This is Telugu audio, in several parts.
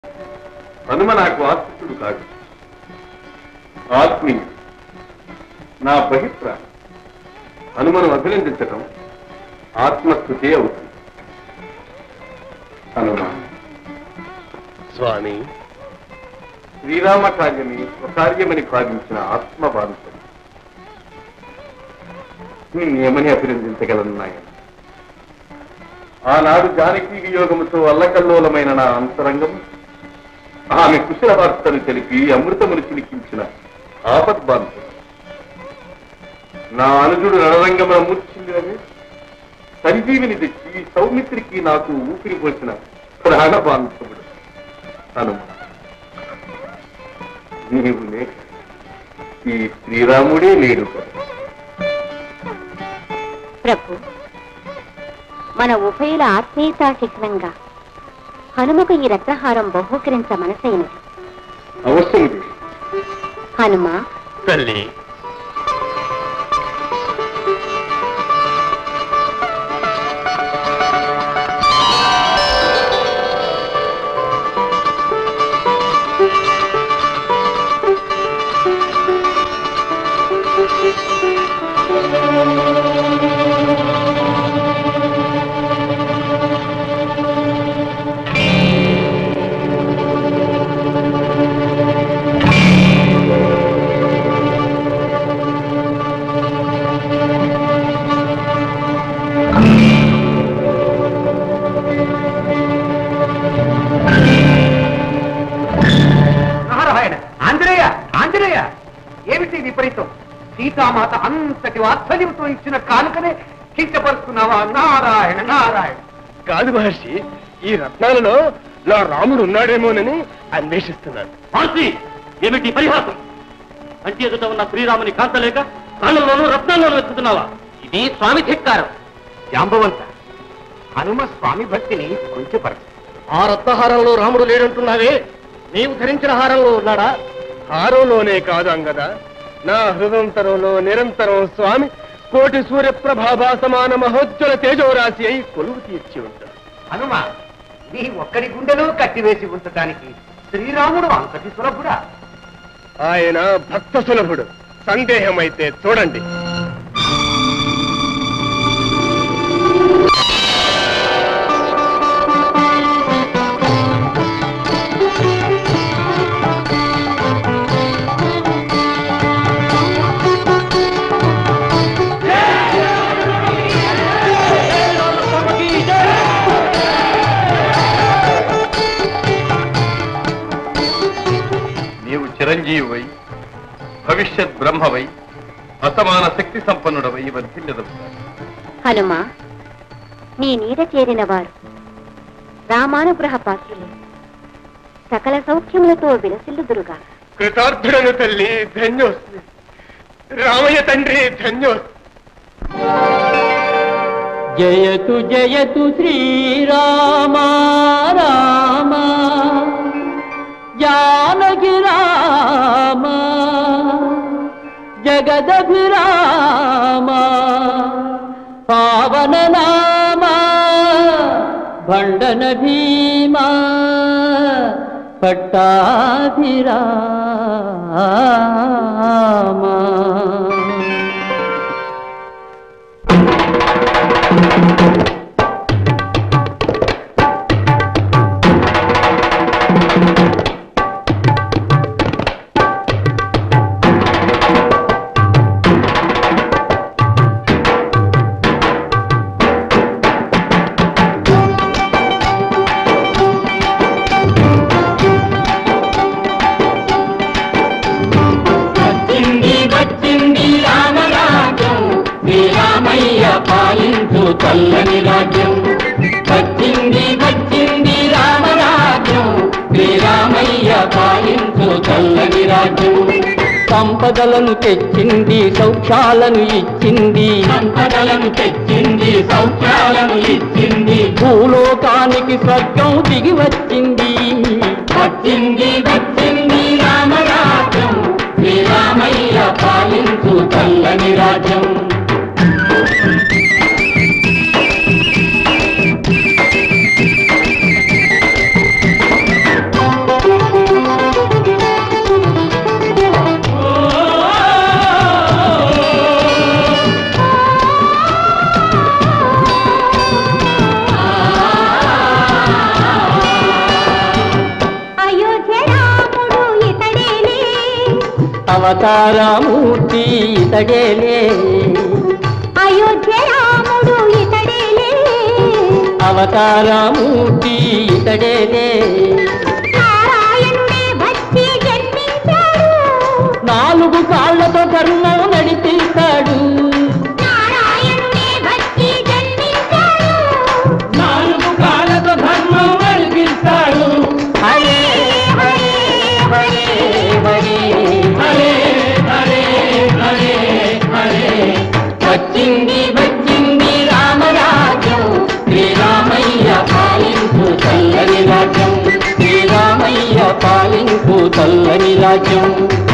హనుమ నాకు ఆత్మికుడు కాదు ఆత్మీయుడు నా బహిప్రాయం హనుమను అభినందించటం ఆత్మస్థుతే అవుతుంది హనుమ స్వామి శ్రీరామ కార్యమి స్వకార్యమని భావించిన ఆత్మ బాధితుడు ఏమని అభినందించగలను నాయన ఆనాడు జానకీ వియోగముతో అల్లకల్లోలమైన నా అంతరంగం ఆమె కుశల వార్తను తెలిపి అమృతమును చిలికించిన ఆపద్బాంధుడు నా అనుజుడు రణరంగమున మూర్చిందినని సంజీవిని తెచ్చి సౌమిత్రికి నాకు ఊపిరి పోసిన ప్రాణబాంధవుడు హనుమ నీవు లేక ఈ శ్రీరాముడే లేడు కదా ప్రభు మన ఉభయుల ఆత్మీయతా శిఖరంగా హనుమకు ఈ రత్నహారం బహూకరించ మనసైనది అవశ్యం దేవి. హనుమ తల్లి నారాయణ ఆంజనేయ ఆంజనేయ ఏమిటి విపరీతం సీతామాత అంతటి వాత్సల్యంతో ఇచ్చిన కానుకనే కించపరుస్తున్నావా నారాయణ నారాయణ కాదు మహర్షి ఈ రత్నాలలో నా రాముడు ఉన్నాడేమోనని అన్వేషిస్తున్నాను మారుతి ఏమిటి పరిహాసం కంటి ఎదుట ఉన్న శ్రీరాముని కాంతలేక కాళ్ళలోనూ రత్నాల్లోనూ వెతుకుతున్నావా ఇది స్వామి ధిక్కారం జాంబవంత హనుమ స్వామి భక్తిని కొంచెపరచు ఆ రత్నహారంలో రాముడు లేడంటున్నావే నీవు ధరించిన హారంలో ఉన్నాడా హారంలోనే కాదు అంగద నా హృదంతరంలో నిరంతరం స్వామి కోటి సూర్యప్రభాభా సమాన మహోజ్వల తేజోరాశి అయి కొలువు తీర్చి ఉంటాడు హనుమ నీ ఒక్కడి గుండెలో కట్టివేసి ఉంచటానికి శ్రీరాముడు అంతటి సులభుడా ఆయన భక్త సులభుడు సందేహమైతే చూడండి నీవు చిరంజీవివై భవిష్యత్ బ్రహ్మవై అసమాన శక్తి సంపన్నుడవై వర్ధిల్లదవు హనుమ నీ నీడ చేరిన వారు రామానుగ్రహ పాత్రులు సకల సౌఖ్యములతో విలసిల్లుదురుగా కృతార్థుడను తల్లి ధన్యోస్మి రామయ్య తండ్రి ధన్యోస్మి జయతు జయతు శ్రీరామ రామ జానకి రామ జగదభిరామ పావన నామ భండన భీమా పట్టాభిరామ వచ్చింది వచ్చింది రామరాజ్యం శ్రీరామయ్య పాలించు చల్లని రాజ్యం వచ్చింది వచ్చింది రామరాజ్యం శ్రీరామయ్య పాలించు చల్లని రాజ్యం సంపదలను తెచ్చింది సౌఖ్యాలను ఇచ్చింది సంపదలను తెచ్చింది సౌఖ్యాలను ఇచ్చింది భూలోకానికి స్వర్గం దిగి వచ్చింది వచ్చింది వచ్చింది రామరాజ్యం శ్రీరామయ్య పాలించు చల్లని రాజ్యం ఆ అవతారమూర్తి ఇతడేలే అయోధ్య రాముడు ఇతడేలే అవతారమూర్తి ఇతడేలే నారాయణుడే వచ్చి జన్మించాడు నాలుగు కాళ్ళతో ధర్మం నడిపిస్తాడు నారాయణుడే వచ్చి జన్మించాడు నాలుగు కాళ్ళతో ధర్మం నడిపిస్తాడు హరే హరే హరే హరే హరే హరే హరే హరే వచ్చింది వచ్చింది రామరాజ్యం శ్రీరామయ్య పాలింపు చల్లని రాజ్యం శ్రీరామయ్య పాలింపు చల్లని రాజ్యం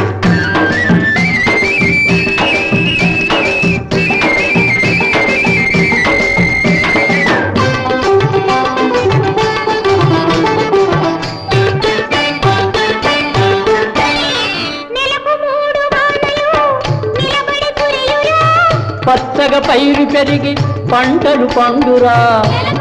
నెలకు మూడు వానలు నిలబడి కురియురా పచ్చగా పైరు పెరిగి పంటలు పండురా నెలకు